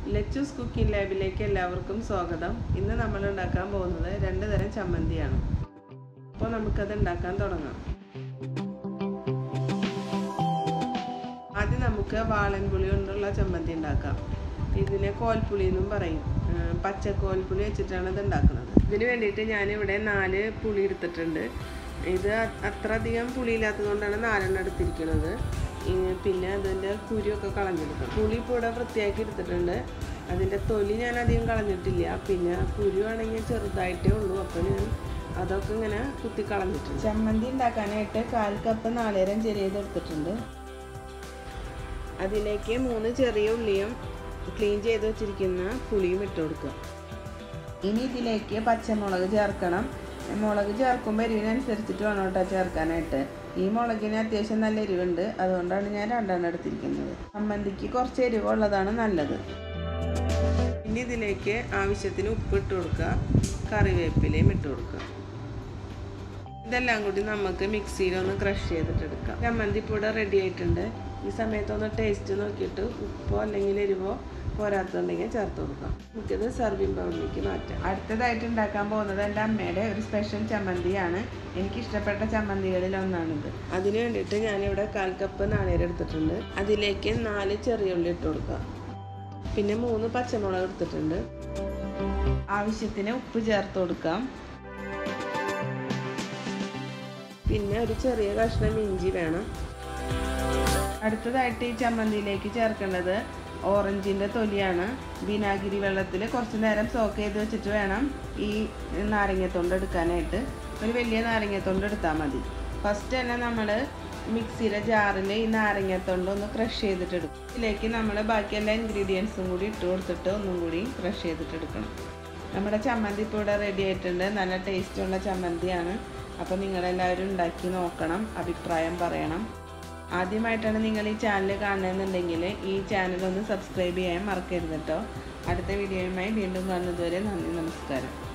ലെച്ചൂസ് cooking ലാബിലേക്ക് എല്ലാവർക്കും സ്വാഗതം ഇന്ന് നമ്മൾ ഉണ്ടാക്കാൻ പോകുന്നത് രണ്ട് തരം ചമ്മന്തിയാണ് അപ്പോൾ നമുക്കത് ഉണ്ടാക്കാൻ തുടങ്ങാം ആദ്യം നമുക്ക് വാളൻപുളി കൊണ്ടുള്ള ചമ്മന്തി ഉണ്ടാക്കാം ഇതിനെ കോൽപ്പുളി എന്നും പറയും പച്ച കോൽപ്പുളി വെച്ചിട്ടാണ് ഇത് ഉണ്ടാക്കുന്നത് ഇതിന് വേണ്ടിയിട്ട് ഞാനിവിടെ നാല് പുളി എടുത്തിട്ടുണ്ട് ഇത് അത്ര അധികം പുളിയില്ലാത്തത് കൊണ്ടാണ് നാലെണ്ണം എടുത്തിരിക്കുന്നത് പിന്നെ അതിൻ്റെ കുരുവൊക്കെ കളഞ്ഞെടുക്കണം പുളി ഇപ്പോൾ ഇവിടെ വൃത്തിയാക്കി എടുത്തിട്ടുണ്ട് അതിൻ്റെ തൊലി ഞാൻ അധികം കളഞ്ഞിട്ടില്ല പിന്നെ കുരു ആണെങ്കിൽ ചെറുതായിട്ടേ ഉള്ളൂ അപ്പോൾ ഞാൻ അതൊക്കെ ഇങ്ങനെ കുത്തി കളഞ്ഞിട്ടുണ്ട് ചമ്മന്തി ഉണ്ടാക്കാനായിട്ട് കാൽ കപ്പ് നാളേരം ചെറിയത് എടുത്തിട്ടുണ്ട് അതിലേക്ക് മൂന്ന് ചെറിയ ഉള്ളിയും ക്ലീൻ ചെയ്ത് വെച്ചിരിക്കുന്ന പുളിയും ഇട്ട് കൊടുക്കുക ഇനി ഇതിലേക്ക് പച്ചമുളക് ചേർക്കണം മുളക് ചേർക്കുമ്പോൾ എരിവിനനുസരിച്ചിട്ട് വേണം കേട്ടോ ചേർക്കാനായിട്ട് ഈ മുളകിന് അത്യാവശ്യം നല്ല എരിവുണ്ട് അതുകൊണ്ടാണ് ഞാൻ രണ്ടെണ്ണം എടുത്തിരിക്കുന്നത് ചമ്മന്തിക്ക് കുറച്ച് എരിവുള്ളതാണ് നല്ലത് ഇനി ഇതിലേക്ക് ആവശ്യത്തിന് ഉപ്പ് ഇട്ട് കൊടുക്കുക കറിവേപ്പിലയും ഇട്ട് കൊടുക്കുക ഇതെല്ലാം കൂടി നമുക്ക് മിക്സിയിലൊന്ന് ക്രഷ് ചെയ്തിട്ടെടുക്കാം ചമ്മന്തി ഇപ്പോൾ ഇവിടെ റെഡി ആയിട്ടുണ്ട് ഈ സമയത്തൊന്ന് ടേസ്റ്റ് നോക്കിയിട്ട് ഉപ്പോ അല്ലെങ്കിൽ എരിവോ പോരാത്തുണ്ടെങ്കിൽ ചേർത്ത് കൊടുക്കാം നമുക്കിത് സർവിങ് ബൗളിലേക്ക് മാറ്റാം അടുത്തതായിട്ട് ഉണ്ടാക്കാൻ പോകുന്നത് എൻ്റെ അമ്മയുടെ ഒരു സ്പെഷ്യൽ ചമ്മന്തിയാണ് എനിക്ക് ഇഷ്ടപ്പെട്ട ചമ്മന്തികളിൽ ഒന്നാണിത് അതിന് വേണ്ടിയിട്ട് ഞാനിവിടെ കാൽ കപ്പ് നാളേരം എടുത്തിട്ടുണ്ട് അതിലേക്ക് നാല് ചെറിയ ഉള്ളി ഇട്ട് കൊടുക്കുക പിന്നെ മൂന്ന് പച്ചമുളക് എടുത്തിട്ടുണ്ട് ആവശ്യത്തിന് ഉപ്പ് ചേർത്ത് കൊടുക്കാം പിന്നെ ഒരു ചെറിയ കഷ്ണം ഇഞ്ചി വേണം അടുത്തതായിട്ട് ഈ ചമ്മന്തിയിലേക്ക് ചേർക്കേണ്ടത് ഓറഞ്ചിൻ്റെ തൊലിയാണ് വിനാഗിരി വെള്ളത്തിൽ കുറച്ച് നേരം സോക്ക് ചെയ്ത് വെച്ചിട്ട് വേണം ഈ നാരങ്ങത്തൊണ്ട് എടുക്കാനായിട്ട് ഒരു വലിയ നാരങ്ങത്തൊണ്ട് എടുത്താൽ മതി ഫസ്റ്റ് തന്നെ നമ്മൾ മിക്സിയുടെ ജാറിൽ ഈ നാരങ്ങത്തൊണ്ട് ഒന്ന് ക്രഷ് ചെയ്തിട്ട് എടുക്കും ഇതിലേക്ക് നമ്മൾ ബാക്കി എല്ലാ ഇൻഗ്രീഡിയൻസും കൂടി ഇട്ട് കൊടുത്തിട്ട് ഒന്നും കൂടി ക്രഷ് ചെയ്തിട്ട് എടുക്കണം നമ്മുടെ ചമ്മന്തി ഇപ്പോൾ ഇവിടെ റെഡി ആയിട്ടുണ്ട് നല്ല ടേസ്റ്റുള്ള ചമ്മന്തിയാണ് അപ്പോൾ നിങ്ങളെല്ലാവരും ഉണ്ടാക്കി നോക്കണം അഭിപ്രായം പറയണം ആദ്യമായിട്ടാണ് നിങ്ങൾ ഈ ചാനൽ കാണുന്നതെന്നുണ്ടെങ്കിൽ ഈ ചാനൽ ഒന്ന് സബ്സ്ക്രൈബ് ചെയ്യാൻ മറക്കരുത് കേട്ടോ അടുത്ത വീഡിയോയുമായി വീണ്ടും കാണുന്നതുവരെ നന്ദി നമസ്കാരം